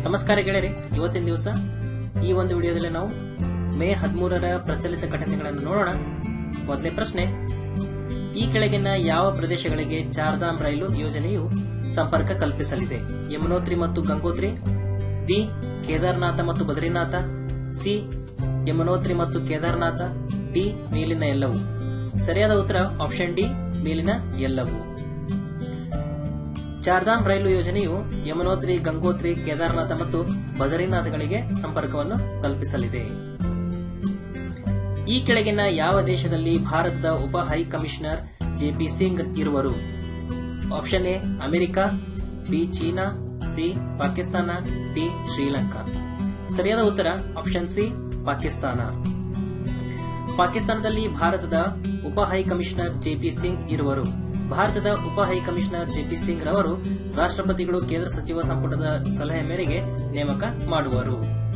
ನಮಸ್ಕಾರ ಗೆಳೆಯರೆ ಇವತ್ತಿನ ದಿವಸ ಈ ಒಂದು ವಿಡಿಯೋದಲ್ಲಿ ನಾವು ಮೇ ಹದಿಮೂರರ ಪ್ರಚಲಿತ ಘಟನೆಗಳನ್ನು ನೋಡೋಣ ಮೊದಲೇ ಪ್ರಶ್ನೆ ಈ ಕೆಳಗಿನ ಯಾವ ಪ್ರದೇಶಗಳಿಗೆ ಚಾರ್ಧಾಮ್ ರೈಲು ಯೋಜನೆಯು ಸಂಪರ್ಕ ಕಲ್ಪಿಸಲಿದೆ ಯಮುನೋತ್ರಿ ಮತ್ತು ಗಂಗೋತ್ರಿ ಬಿ ಕೇದಾರ್ನಾಥ ಮತ್ತು ಬದ್ರಿನಾಥ ಸಿ ಯಮುನೋತ್ರಿ ಮತ್ತು ಕೇದಾರ್ನಾಥ ಡಿ ಮೇಲಿನ ಎಲ್ಲವು ಸರಿಯಾದ ಉತ್ತರ ಆಪ್ಷನ್ ಡಿ ಮೇಲಿನ ಎಲ್ಲವು ಚಾರ್ಧಾಮ್ ರೈಲು ಯೋಜನೆಯು ಯಮುನೋತ್ರಿ ಗಂಗೋತ್ರಿ ಕೇದಾರ್ನಾಥ ಮತ್ತು ಬದರಿನಾಥಗಳಿಗೆ ಸಂಪರ್ಕವನ್ನು ಕಲ್ಪಿಸಲಿದೆ ಈ ಕೆಳಗಿನ ಯಾವ ದೇಶದಲ್ಲಿ ಭಾರತದ ಉಪ ಹೈ ಕಮಿಷನರ್ ಜೆಪಿ ಸಿಂಗ್ ಇರುವರು option A America B China C Pakistan D Sri Lanka ಸರಿಯಾದ ಉತ್ತರ ಆಪ್ಷನ್ ಸಿ ಪಾಕಿಸ್ತಾನ ಪಾಕಿಸ್ತಾನದಲ್ಲಿ ಭಾರತದ ಉಪ ಹೈ ಕಮಿಷನರ್ ಜೆಪಿ ಸಿಂಗ್ ಇರುವರು ಭಾರತದ ಉಪ ಹೈ ಕಮಿಷನರ್ ಜೆಪಿ ಸಿಂಗ್ ರವರು ರಾಷ್ಟ್ರಪತಿಗಳು ಕೇಂದ್ರ ಸಚಿವ ಸಂಪುಟದ ಸಲಹೆ ಮೇರೆಗೆ ನೇಮಕ ಮಾಡುವರು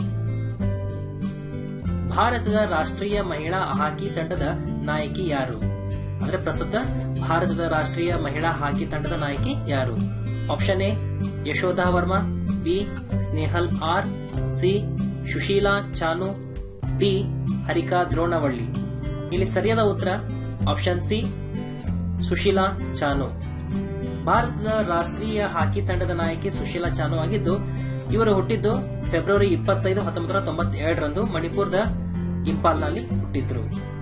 ಭಾರತದ ರಾಷ್ಟ್ರೀಯ ಮಹಿಳಾ ಹಾಕಿ ತಂಡದ ನಾಯಕಿ ಯಾರು ಅಂದ್ರೆ ಪ್ರಸ್ತುತ ಭಾರತದ ರಾಷ್ಟ್ರೀಯ ಮಹಿಳಾ ಹಾಕಿ ತಂಡದ ನಾಯಕಿ ಯಾರು option A Yashodha Varma B Snehal R C Sushila Chanu D Harika Dronavalli ಇಲ್ಲಿ ಸರಿಯಾದ ಉತ್ತರ ಆಪ್ಷನ್ ಸಿ ಸುಶೀಲಾ ಚಾನು ಭಾರತದ ರಾಷ್ಟ್ರೀಯ ಹಾಕಿ ತಂಡದ ನಾಯಕಿ ಸುಶೀಲಾ ಚಾನು ಆಗಿದ್ದು ಇವರು ಹುಟ್ಟಿದ್ದು ಫೆಬ್ರವರಿ ಇಪ್ಪತ್ತೈದು ಹತ್ತೊಂಬತ್ತು ನೂರ ತೊಂಬತ್ತೆರಡರಂದು ಮಣಿಪುರದ ಇಂಪಾಲ್ನಲ್ಲಿ ಹುಟ್ಟಿದ್ರು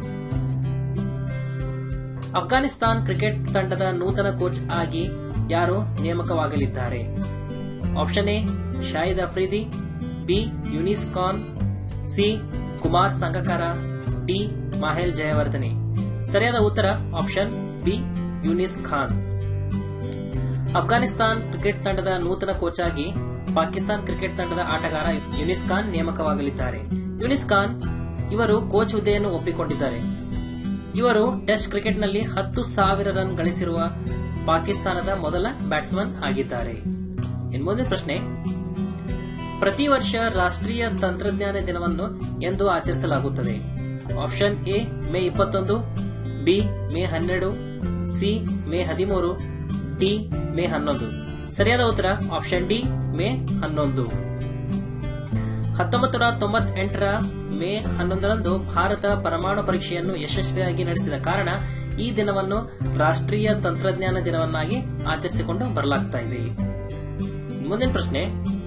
ಅಫ್ಘಾನಿಸ್ತಾನ್ ಕ್ರಿಕೆಟ್ ತಂಡದ ನೂತನ ಕೋಚ್ ಆಗಿ ಯಾರು ನೇಮಕವಾಗಲಿದ್ದಾರೆ option A Shahid Afridi B Younis Khan C Kumar Sangakkara D Mahela Jayawardene ಸರಿಯಾದ ಉತ್ತರ option B Younis Khan Afghanistan cricket ತಂಡದ ನೂತನ ಕೋಚ್ ಆಗಿ ಪಾಕಿಸ್ತಾನ್ ಕ್ರಿಕೆಟ್ ತಂಡದ ಆಟಗಾರ ಯುನಿಸ್ ಖಾನ್ ನೇಮಕವಾಗಲಿದ್ದಾರೆ ಯುನಿಸ್ ಖಾನ್ ಇವರು ಕೋಚ್ ಹುದ್ದೆಯನ್ನು ಒಪ್ಪಿಕೊಂಡಿದ್ದಾರೆ ಇವರು ಟೆಸ್ಟ್ ಕ್ರಿಕೆಟ್ನಲ್ಲಿ ಹತ್ತು ಸಾವಿರ ರನ್ ಗಳಿಸಿರುವ ಪಾಕಿಸ್ತಾನದ ಮೊದಲ ಬ್ಯಾಟ್ಸ್ಮನ್ ಆಗಿದ್ದಾರೆ ಇನ್ನು ಮುಂದಿನ ಪ್ರಶ್ನೆ ಪ್ರತಿ ವರ್ಷ ರಾಷ್ಟ್ರೀಯ ತಂತ್ರಜ್ಞಾನ ದಿನವನ್ನು ಎಂದು ಆಚರಿಸಲಾಗುತ್ತದೆ ಆಪ್ಷನ್ ಎ ಮೇ ಇಪ್ಪತ್ತೊಂದು ಬಿ ಮೇ ಹನ್ನೆರಡು ಸಿ ಮೇ ಹದಿಮೂರು ಡಿ ಮೇ ಹನ್ನೊಂದು ಸರಿಯಾದ ಉತ್ತರ ಆಪ್ಷನ್ ಡಿ ಮೇ ಹನ್ನೊಂದು ಹತ್ತೊಂಬತ್ತು ನೂರ ತೊಂಬತ್ತೆಂಟರ ಮೇ ಹನ್ನೊಂದರಂದು ಭಾರತ ಪರಮಾಣು ಪರೀಕ್ಷೆಯನ್ನು ಯಶಸ್ವಿಯಾಗಿ ನಡೆಸಿದ ಕಾರಣ ಈ ದಿನವನ್ನು ರಾಷ್ಟ್ರೀಯ ತಂತ್ರಜ್ಞಾನ ದಿನವನ್ನಾಗಿ ಆಚರಿಸಿಕೊಂಡು ಬರಲಾಗ್ತಾ ಇದೆ ಮುಂದಿನ ಪ್ರಶ್ನೆ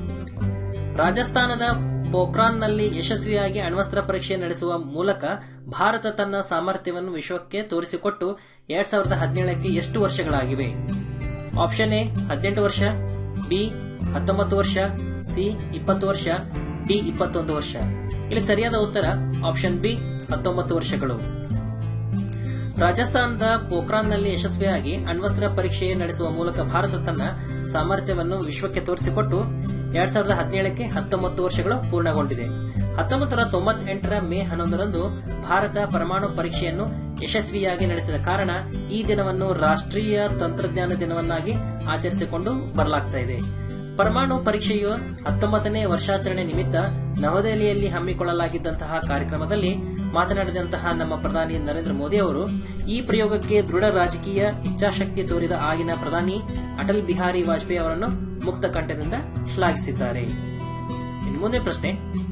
ರಾಜಸ್ಥಾನದ ಪೋಖ್ರಾನ್ನಲ್ಲಿ ಯಶಸ್ವಿಯಾಗಿ ಅಣ್ವಸ್ತ್ರ ಪರೀಕ್ಷೆ ನಡೆಸುವ ಮೂಲಕ ಭಾರತ ತನ್ನ ಸಾಮರ್ಥ್ಯವನ್ನು ವಿಶ್ವಕ್ಕೆ ತೋರಿಸಿಕೊಟ್ಟು ಎರಡ್ ಸಾವಿರದ ಹದಿನೇಳಕ್ಕೆ ಎಷ್ಟು ವರ್ಷಗಳಾಗಿವೆ ಆಪ್ಷನ್ ಎ ಹದಿನೆಂಟು ವರ್ಷ ಬಿ ಹತ್ತೊಂಬತ್ತು ವರ್ಷ ಸಿ ಇಪ್ಪತ್ತು ವರ್ಷ ಡಿ ಇಪ್ಪತ್ತೊಂದು ವರ್ಷ ಇಲ್ಲಿ ಸರಿಯಾದ ಉತ್ತರ ಆಪ್ಷನ್ ಬಿ ಹತ್ತೊಂಬತ್ತು ವರ್ಷಗಳು ರಾಜಸ್ಥಾನದ ಪೋಖ್ರಾನ್ನಲ್ಲಿ ಯಶಸ್ವಿಯಾಗಿ ಅಣ್ವಸ್ತ್ರ ಪರೀಕ್ಷೆ ನಡೆಸುವ ಮೂಲಕ ಭಾರತ ತನ್ನ ಸಾಮರ್ಥ್ಯವನ್ನು ವಿಶ್ವಕ್ಕೆ ತೋರಿಸಿಕೊಟ್ಟು ಎರಡ್ ಸಾವಿರದ ಹದಿನೇಳಕ್ಕೆ ಹತ್ತೊಂಬತ್ತು ವರ್ಷಗಳು ಪೂರ್ಣಗೊಂಡಿದೆ ಹತ್ತೊಂಬತ್ತು ನೂರ ತೊಂಬತ್ತೆಂಟರ ಮೇ ಹನ್ನೊಂದರಂದು ಭಾರತ ಪರಮಾಣು ಪರೀಕ್ಷೆಯನ್ನು ಯಶಸ್ವಿಯಾಗಿ ನಡೆಸಿದ ಕಾರಣ ಈ ದಿನವನ್ನು ರಾಷ್ಟ್ರೀಯ ತಂತ್ರಜ್ಞಾನ ದಿನವನ್ನಾಗಿ ಆಚರಿಸಿಕೊಂಡು ಬರಲಾಗ್ತಾ ಇದೆ ಪರಮಾಣು ಪರೀಕ್ಷೆಯು ಹತ್ತೊಂಬತ್ತನೇ ವರ್ಷಾಚರಣೆ ನಿಮಿತ್ತ ನವದೆಹಲಿಯಲ್ಲಿ ಹಮ್ಮಿಕೊಳ್ಳಲಾಗಿದ್ದಂತಹ ಕಾರ್ಯಕ್ರಮದಲ್ಲಿ ಮಾತನಾಡಿದಂತಹ ನಮ್ಮ ಪ್ರಧಾನಿ ನರೇಂದ್ರ ಮೋದಿ ಅವರು ಈ ಪ್ರಯೋಗಕ್ಕೆ ದೃಢ ರಾಜಕೀಯ ಇಚ್ಛಾಶಕ್ತಿ ತೋರಿದ ಆಗಿನ ಪ್ರಧಾನಿ ಅಟಲ್ ಬಿಹಾರಿ ವಾಜಪೇಯಿ ಅವರನ್ನು ಮುಕ್ತ ಕಂಠದಿಂದ ಶ್ಲಾಘಿಸಿದ್ದಾರೆ ಇನ್ನು ಮುಂದಿನ ಪ್ರಶ್ನೆ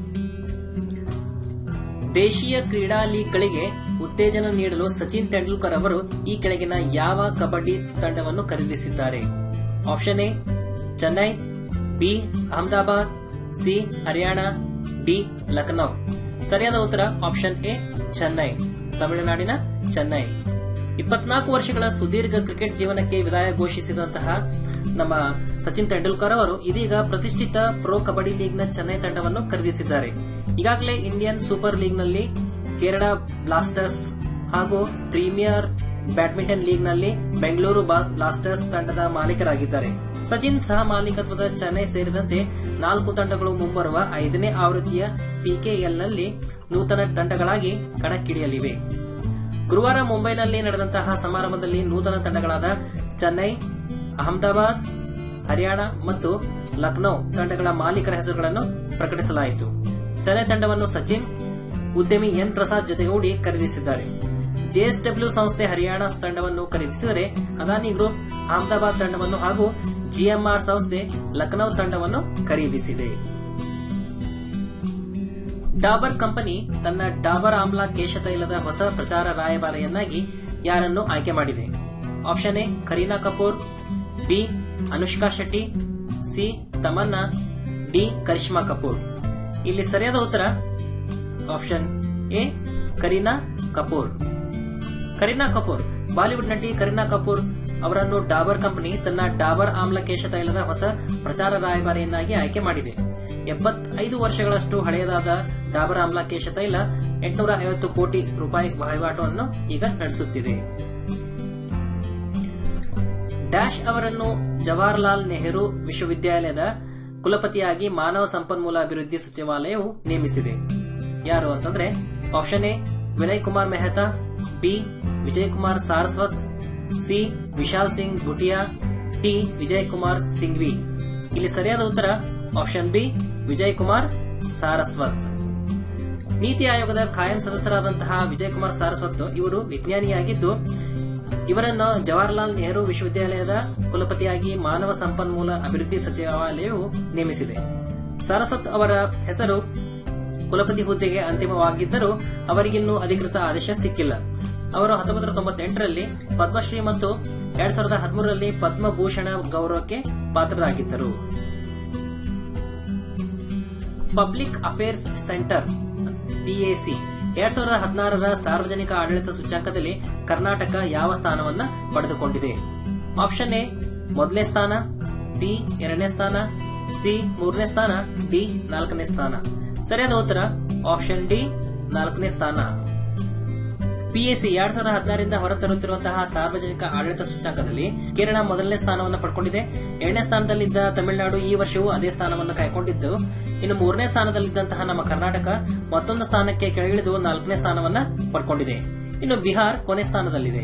ದೇಶೀಯ ಕ್ರೀಡಾ ಲೀಗ್ಗಳಿಗೆ ಉತ್ತೇಜನ ನೀಡಲು ಸಚಿನ್ ತೆಂಡೂಲ್ಕರ್ ಅವರು ಈ ಕೆಳಗಿನ ಯಾವ ಕಬಡ್ಡಿ ತಂಡವನ್ನು ಖರೀದಿಸಿದ್ದಾರೆ option A Chennai B Ahmedabad C Haryana D Lucknow ಸರಿಯಾದ ಉತ್ತರ ಆಪ್ಷನ್ ಎ ಚೆನ್ನೈ ತಮಿಳುನಾಡಿನ ಚೆನ್ನೈ ಇಪ್ಪತ್ನಾಲ್ಕು ವರ್ಷಗಳ ಸುದೀರ್ಘ ಕ್ರಿಕೆಟ್ ಜೀವನಕ್ಕೆ ವಿದಾಯ ಘೋಷಿಸಿದಂತಹ ನಮ್ಮ ಸಚಿನ್ ತೆಂಡೂಲ್ಕರ್ ಅವರು ಇದೀಗ ಪ್ರತಿಷ್ಠಿತ ಪ್ರೊ ಕಬಡ್ಡಿ ಲೀಗ್ನ ಚೆನ್ನೈ ತಂಡವನ್ನು ಖರೀದಿಸಿದ್ದಾರೆ ಈಗಾಗಲೇ ಇಂಡಿಯನ್ ಸೂಪರ್ ಲೀಗ್ನಲ್ಲಿ ಕೇರಳ ಬ್ಲಾಸ್ಟರ್ಸ್ ಹಾಗೂ ಪ್ರೀಮಿಯರ್ ಬ್ಯಾಡ್ಮಿಂಟನ್ ಲೀಗ್ನಲ್ಲಿ ಬೆಂಗಳೂರು ಬ್ಲಾಸ್ಟರ್ಸ್ ತಂಡದ ಮಾಲೀಕರಾಗಿದ್ದಾರೆ ಸಚಿನ್ ಸಹ ಮಾಲೀಕತ್ವದ ಚೆನ್ನೈ ಸೇರಿದಂತೆ ನಾಲ್ಕು ತಂಡಗಳು ಮುಂಬರುವ ಐದನೇ ಆವೃತ್ತಿಯ ಪಿಕೆಎಲ್ನಲ್ಲಿ ನೂತನ ತಂಡಗಳಾಗಿ ಕಣಕ್ಕಿಳಿಯಲಿವೆ ಗುರುವಾರ ಮುಂಬೈನಲ್ಲಿ ನಡೆದಂತಹ ಸಮಾರಂಭದಲ್ಲಿ ನೂತನ ತಂಡಗಳಾದ ಚೆನ್ನೈ ಅಹಮದಾಬಾದ್ ಹರಿಯಾಣ ಮತ್ತು ಲಕ್ನೋ ತಂಡಗಳ ಮಾಲೀಕರ ಹೆಸರುಗಳನ್ನು ಪ್ರಕಟಿಸಲಾಯಿತು ಚೆನ್ನೈ ತಂಡವನ್ನು ಸಚಿನ್ ಉದ್ಯಮಿ ಎನ್ ಪ್ರಸಾದ್ ಜೊತೆಗೂಡಿ ಖರೀದಿಸಿದ್ದಾರೆ ಜೆಎಸ್ಡಬ್ಲ್ಯೂ ಸಂಸ್ಥೆ ಹರಿಯಾಣ ತಂಡವನ್ನು ಖರೀದಿಸಿದರೆ ಅದಾನಿ ಗ್ರೂಪ್ ಅಹಮದಾಬಾದ್ ತಂಡವನ್ನು ಹಾಗೂ ಜಿಎಂಆರ್ ಸಂಸ್ಥೆ ಲಖನೌ ತಂಡವನ್ನು ಖರೀದಿಸಿದೆ ಡಾಬರ್ ಕಂಪನಿ ತನ್ನ ಡಾಬರ್ ಆಮ್ಲ ಕೇಶತೈಲದ ಹೊಸ ಪ್ರಚಾರ ರಾಯಭಾರಿಯನ್ನಾಗಿ ಯಾರನ್ನು ಆಯ್ಕೆ ಮಾಡಿದೆ option A Kareena Kapoor B Anushka Shetty C Tamannaah D Karisma Kapoor ಇಲ್ಲಿ ಸರಿಯಾದ ಉತ್ತರ ಆಪ್ಷನ್ ಎ ಕರೀನಾ ಕಪೂರ್ ಕರೀನಾ ಕಪೂರ್ ಬಾಲಿವುಡ್ ನಟಿ ಕರೀನಾ ಕಪೂರ್ ಅವರನ್ನು ಡಾಬರ್ ಕಂಪನಿ ತನ್ನ ಡಾಬರ್ ಆಮ್ಲ ಕೇಶ ತೈಲದ ಹೊಸ ಪ್ರಚಾರ ರಾಯಭಾರಿಯನ್ನಾಗಿ ಆಯ್ಕೆ ಮಾಡಿದೆ ಎಪ್ಪತ್ತೈದು ವರ್ಷಗಳಷ್ಟು ಹಳೆಯದಾದ ಡಾಬರ್ ಆಮ್ಲ ಕೇಶ ತೈಲ ಎಂಟುನೂರ ಐವತ್ತು ಕೋಟಿ ರೂಪಾಯಿ ವಹಿವಾಟನ್ನು ಈಗ ನಡೆಸುತ್ತಿದೆ ಡ್ಯಾಶ್ ಅವರನ್ನು ಜವಾಹರ್ಲಾಲ್ ನೆಹರು ವಿಶ್ವವಿದ್ಯಾಲಯದ ಕುಲಪತಿಯಾಗಿ ಮಾನವ ಸಂಪನ್ಮೂಲ ಅಭಿವೃದ್ಧಿ ಸಚಿವಾಲಯವು ನೇಮಿಸಿದೆ ಯಾರು ಅಂತಂದ್ರೆ option A Vinay Kumar Mehta B Vijay Kumar Saraswat C Vishal Singh Bhutia D Vijay Kumar Singhvi ಇಲ್ಲಿ ಸರಿಯಾದ ಉತ್ತರ ಆಪ್ಷನ್ ಬಿ ವಿಜಯ್ ಕುಮಾರ್ ಸಾರಸ್ವತ್ ನೀತಿ ಆಯೋಗದ ಖಾಯಂ ಸದಸ್ಯರಾದಂತಹ ವಿಜಯ್ ಕುಮಾರ್ ಸಾರಸ್ವತ್ ಇವರು ವಿಜ್ಞಾನಿಯಾಗಿದ್ದು ಇವರನ್ನು ಜವಾಹರ್ಲಾಲ್ ನೆಹರು ವಿಶ್ವವಿದ್ಯಾಲಯದ ಕುಲಪತಿಯಾಗಿ ಮಾನವ ಸಂಪನ್ಮೂಲ ಅಭಿವೃದ್ಧಿ ಸಚಿವಾಲಯವು ನೇಮಿಸಿದೆ ಸಾರಸ್ವತ್ ಅವರ ಹೆಸರು ಕುಲಪತಿ ಹುದ್ದೆಗೆ ಅಂತಿಮವಾಗಿದ್ದರೂ ಅವರಿಗಿನ್ನೂ ಅಧಿಕೃತ ಆದೇಶ ಸಿಕ್ಕಿಲ್ಲ ಅವರು ಹತ್ತೊಂಬತ್ತು ತೊಂಬತ್ತೆಂಟರಲ್ಲಿ ಪದ್ಮಶ್ರೀ ಮತ್ತು ಎರಡ್ ಸಾವಿರದ ಹದಿಮೂರರಲ್ಲಿ ಪದ್ಮಭೂಷಣ ಗೌರವಕ್ಕೆ ಪಾತ್ರರಾಗಿದ್ದರು ಪಬ್ಲಿಕ್ ಅಫೇರ್ಸ್ ಸೆಂಟರ್ ಪಿಎಸಿ ಎರಡ್ ಸಾವಿರದ ಹದಿನಾರರ ಸಾರ್ವಜನಿಕ ಆಡಳಿತ ಸೂಚ್ಯಂಕದಲ್ಲಿ ಕರ್ನಾಟಕ ಯಾವ ಸ್ಥಾನವನ್ನ ಪಡೆದುಕೊಂಡಿದೆ ಆಪ್ಷನ್ ಎ ಮೊದಲನೇ ಸ್ಥಾನ ಬಿ ಎರಡನೇ ಸ್ಥಾನ ಸಿ ಮೂರನೇ ಸ್ಥಾನ ಡಿ ನಾಲ್ಕನೇ ಸ್ಥಾನ ಸರಿಯಾದ ಉತ್ತರ ಆಪ್ಷನ್ ಡಿ ನಾಲ್ಕನೇ ಸ್ಥಾನ ಪಿಎಸಿ ಎರಡ್ ಸಾವಿರದ ಹದಿನಾರರಿಂದ ಹೊರತರುತ್ತಿರುವಂತಹ ಸಾರ್ವಜನಿಕ ಆಡಳಿತ ಸೂಚ್ಯಂಕದಲ್ಲಿ ಕೇರಳ ಮೊದಲನೇ ಸ್ಥಾನವನ್ನು ಪಡ್ಕೊಂಡಿದೆ ಎರಡನೇ ಸ್ಥಾನದಲ್ಲಿದ್ದ ತಮಿಳುನಾಡು ಈ ವರ್ಷವೂ ಅದೇ ಸ್ಥಾನವನ್ನು ಕಾಯ್ಕೊಂಡಿದ್ದು ಇನ್ನು ಮೂರನೇ ಸ್ಥಾನದಲ್ಲಿದ್ದಂತಹ ನಮ್ಮ ಕರ್ನಾಟಕ ಮತ್ತೊಂದು ಸ್ಥಾನಕ್ಕೆ ಕೆಳಗಿಳಿದು ನಾಲ್ಕನೇ ಸ್ಥಾನವನ್ನ ಪಡ್ಕೊಂಡಿದೆ ಇನ್ನು ಬಿಹಾರ್ ಕೊನೆ ಸ್ಥಾನದಲ್ಲಿದೆ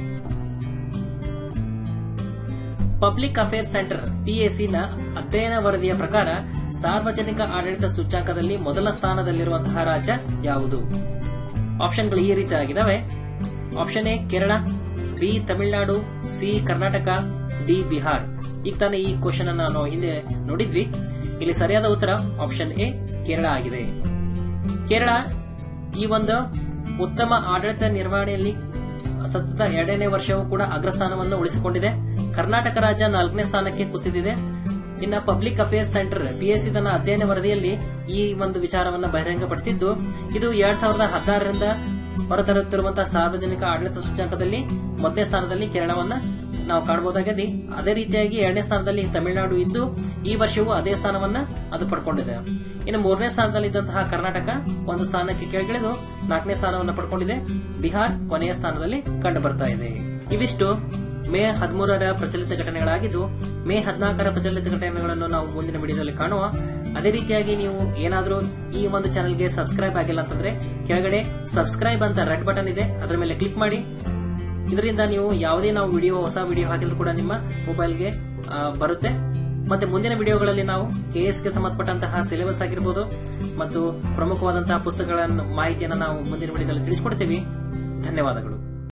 ಪಬ್ಲಿಕ್ ಅಫೇರ್ಸ್ ಸೆಂಟರ್ ಪಿಎಸಿನ ಅಧ್ಯಯನ ವರದಿಯ ಪ್ರಕಾರ ಸಾರ್ವಜನಿಕ ಆಡಳಿತ ಸೂಚ್ಯಂಕದಲ್ಲಿ ಮೊದಲ ಸ್ಥಾನದಲ್ಲಿರುವಂತಹ ರಾಜ್ಯ ಯಾವುದು ಆಪ್ಷನ್ಗಳು ಈ ರೀತಿಯಾಗಿದ್ದಾವೆ option A Kerala B Tamil Nadu C Karnataka D Bihar ಈಗ ತಾನೇ ಈ ಕ್ವಶನ್ ಅನ್ನ ನಾವು ಹಿಂದೆ ನೋಡಿದ್ವಿ ಇಲ್ಲಿ ಸರಿಯಾದ ಉತ್ತರ ಆಪ್ಷನ್ ಎ ಕೇರಳ ಆಗಿದೆ ಕೇರಳ ಈ ಒಂದು ಉತ್ತಮ ಆಡಳಿತ ನಿರ್ವಹಣೆಯಲ್ಲಿ ಸತತ ಎರಡನೇ ವರ್ಷವೂ ಕೂಡ ಅಗ್ರಸ್ಥಾನವನ್ನು ಉಳಿಸಿಕೊಂಡಿದೆ ಕರ್ನಾಟಕ ರಾಜ್ಯ ನಾಲ್ಕನೇ ಸ್ಥಾನಕ್ಕೆ ಕುಸಿದಿದೆ ಇನ್ನ ಪಬ್ಲಿಕ್ ಅಫೇರ್ಸ್ ಸೆಂಟರ್ ಪಿಎಸ್ಸಿ ತನ್ನ ಅಧ್ಯಯನ ವರದಿಯಲ್ಲಿ ಈ ಒಂದು ವಿಚಾರವನ್ನು ಬಹಿರಂಗಪಡಿಸಿದ್ದು ಇದು ಎರಡ್ ಸಾವಿರದ ಹದಿನಾರರಿಂದ ಹೊರತರುತ್ತಿರುವಂತಹ ಸಾರ್ವಜನಿಕ ಆಡಳಿತ ಸೂಚ್ಯಂಕದಲ್ಲಿ ಮೊದಲನೇ ಸ್ಥಾನದಲ್ಲಿ ಕೇರಳವನ್ನ ನಾವು ಕಾಣಬಹುದಾಗಿದೆ ಅದೇ ರೀತಿಯಾಗಿ ಎರಡನೇ ಸ್ಥಾನದಲ್ಲಿ ತಮಿಳುನಾಡು ಇದ್ದು ಈ ವರ್ಷವೂ ಅದೇ ಸ್ಥಾನವನ್ನ ಅದು ಪಡ್ಕೊಂಡಿದೆ ಇನ್ನು ಮೂರನೇ ಸ್ಥಾನದಲ್ಲಿದ್ದಂತಹ ಕರ್ನಾಟಕ ಒಂದು ಸ್ಥಾನಕ್ಕೆ ಕೆಳಗಿಳಿದು ನಾಲ್ಕನೇ ಸ್ಥಾನವನ್ನು ಪಡ್ಕೊಂಡಿದೆ ಬಿಹಾರ್ ಕೊನೆಯ ಸ್ಥಾನದಲ್ಲಿ ಕಂಡು ಬರ್ತಾ ಇದೆ ಇವಿಷ್ಟು ಮೇ ಹದಿಮೂರರ ಪ್ರಚಲಿತ ಘಟನೆಗಳಾಗಿದ್ದು ಮೇ ಹದಿನಾಲ್ಕರ ಪ್ರಚಲಿತ ಘಟನೆಗಳನ್ನು ನಾವು ಮುಂದಿನ ವಿಡಿಯೋದಲ್ಲಿ ಕಾಣುವ ಅದೇ ರೀತಿಯಾಗಿ ನೀವು ಏನಾದರೂ ಈ ಒಂದು ಚಾನೆಲ್ಗೆ ಸಬ್ಸ್ಕ್ರೈಬ್ ಆಗಿಲ್ಲ ಅಂತಂದ್ರೆ ಕೆಳಗಡೆ ಸಬ್ಸ್ಕ್ರೈಬ್ ಅಂತ ರೆಡ್ ಬಟನ್ ಇದೆ ಅದರ ಮೇಲೆ ಕ್ಲಿಕ್ ಮಾಡಿ ಇದರಿಂದ ನೀವು ಯಾವುದೇ ನಾವು ವಿಡಿಯೋ ಹೊಸ ವಿಡಿಯೋ ಹಾಕಿದ್ರು ಕೂಡ ನಿಮ್ಮ ಮೊಬೈಲ್ಗೆ ಆ, ಬರುತ್ತೆ ಮತ್ತೆ ಮುಂದಿನ ವಿಡಿಯೋಗಳಲ್ಲಿ ನಾವು ಕೆಎಸ್ಗೆ ಸಂಬಂಧಪಟ್ಟಂತಹ ಸಿಲೆಬಸ್ ಆಗಿರ್ಬೋದು ಮತ್ತು ಪ್ರಮುಖವಾದಂತಹ ಪುಸ್ತಕಗಳ ಮಾಹಿತಿಯನ್ನು ನಾವು ಮುಂದಿನ ವಿಡಿಯೋದಲ್ಲಿ ತಿಳಿಸ್ಕೊಡ್ತೀವಿ ಧನ್ಯವಾದಗಳು